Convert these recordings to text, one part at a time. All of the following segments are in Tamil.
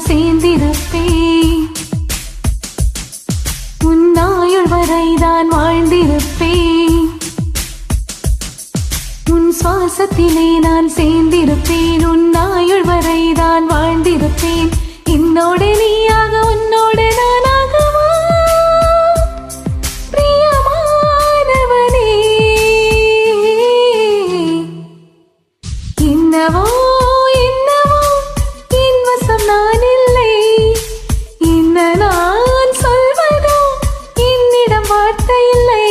சேர்ந்திருப்பேன் உன்னாயுள் வரைதான் வாழ்ந்திருப்பேன் உன் சுவாசத்திலே நான் சேர்ந்திருப்பேன் உன்னாயுள் வரைதான் வாழ்ந்திருப்பேன் என்னோட நீயாக உன்னோடு நானாகவா பிரியமானவனே என்னவோ என்னவோ என் வசம் நான் இல்லை என்ன நான் சொல்வதோ என்னிடம் வார்த்தை இல்லை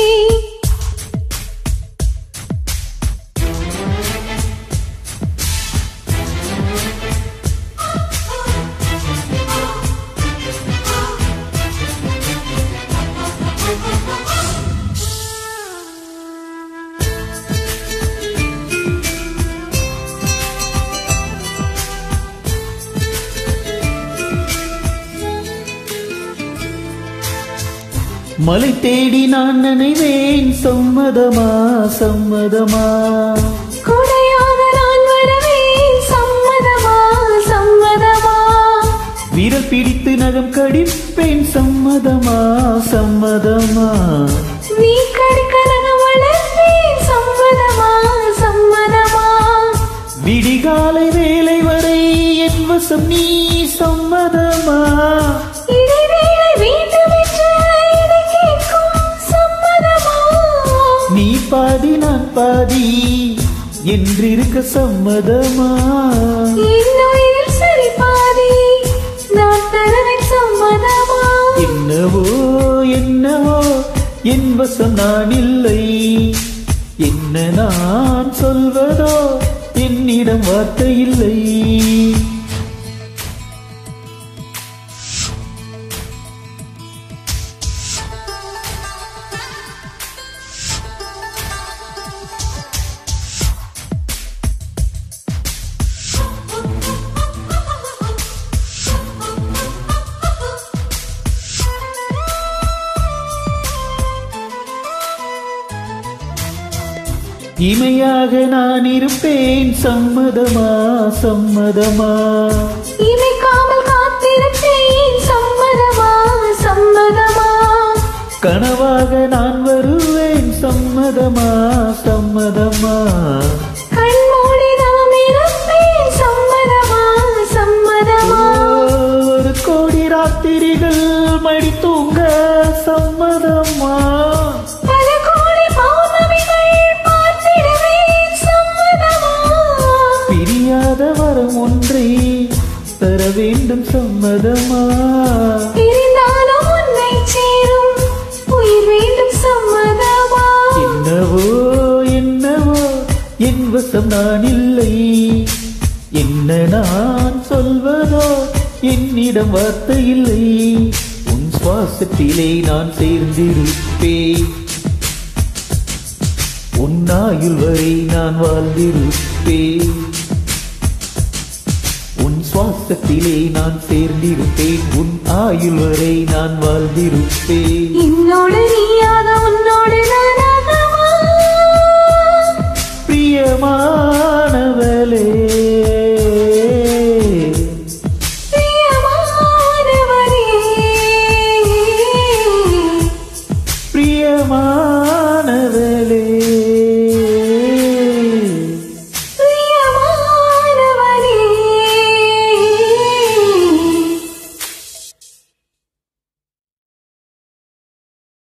மலை தேடி நான் நினைவேன் சம்மதமா சம்மதமா கொடையாக நான் வருவேன் சம்மதமா சம்மதமா விரல் பிடித்து நகம் கடிப்பேன் சம்மதமா சம்மதமா நீ கடிக்கரக வளர்ப்பேன் சம்மதமா சம்மதமா விடிகாலை வேலை வரை என் வசம் நீ சம்மதமா இடைவேளை வேண்டும் என்று இடை கேட்கும் சம்மதமா நீ பாதி நான் பாதி என்றிருக்க சம்மதமா இன்னுயிர் சரி பாதி நான் தருவேன் சம்மதமா என்னவோ என்னவோ என் வசம் நான் இல்லை என்ன நான் சொல்வதோ என்னிடம் வார்த்தை இல்லை இமையாக நான் இருப்பேன் சம்மதமா சம்மதமா இமைக்காமல் காத்திருப்பேன் சம்மதமா சம்மதமா கனவாக நான் வருவேன் சம்மதமா சம்மதமா கண்மூடி நாம் இருப்பேன் சம்மதமா சம்மதமா ஒரு கோடி ராத்திரிகள் மடி தூங்க சம்மதமா பல கோடி பௌர்ணமிகள் பார்த்திடுவேன் சம்மதமா பிரியாத வரம் ஒன்றை தர வேண்டும் சம்மதமா இருந்தாலும் உன்னை சேரும் உயிர் வேண்டும் சம்மதமா என்னவோ என்னவோ என் வசம் நான் இல்லை என்ன நான் சொல்வதோ என்னிடம் வார்த்தை இல்லை உன் சுவாசத்திலே நான் சேர்ந்திருப்பேன் உன் ஆயுள் வரை நான் வாழ்ந்திருப்பேன் உன் சுவாசத்திலே நான் சேர்ந்திருப்பேன் உன் ஆயுள் வரை நான் வாழ்ந்திருப்பேன் என்னோடு நீயாக உன்னோடு நானாகவா பிரியமா